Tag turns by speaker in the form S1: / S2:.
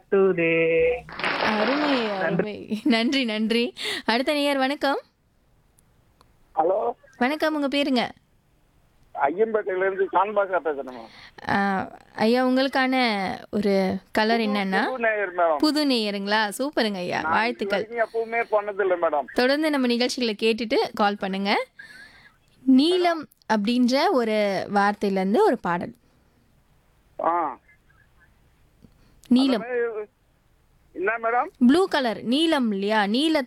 S1: காட்டுதே
S2: அருமை அருமை நன்றி நன்றி அடுத்த நேயர் வணக்கம்
S3: ஹலோ
S2: வணக்கம் உங்க பேருங்க
S3: ஐயம்பேட்டையில இருந்து சான்பாக்கா பேசுறேன்
S2: ஆ, ஐயா உங்களுக்கான ஒரு கலர் என்னன்னா
S3: நேயர் மேடம்
S2: புது நேயருங்களா சூப்பருங்க ஐயா வாழ்த்துக்கள்
S3: வரைக்கும் எப்பவுமே பண்ணது இல்லை மேடம்
S2: தொடர்ந்து நம்ம நிகழ்ச்சிகளை கேட்டுட்டு கால் பண்ணுங்க நீலம் அப்படின்ற ஒரு வார்த்தையில இருந்து ஒரு பாடல்
S3: ஆ
S2: நீலம்
S3: என்ன மேடம்
S2: ப்ளூ கலர் நீலம் இல்லையா நீல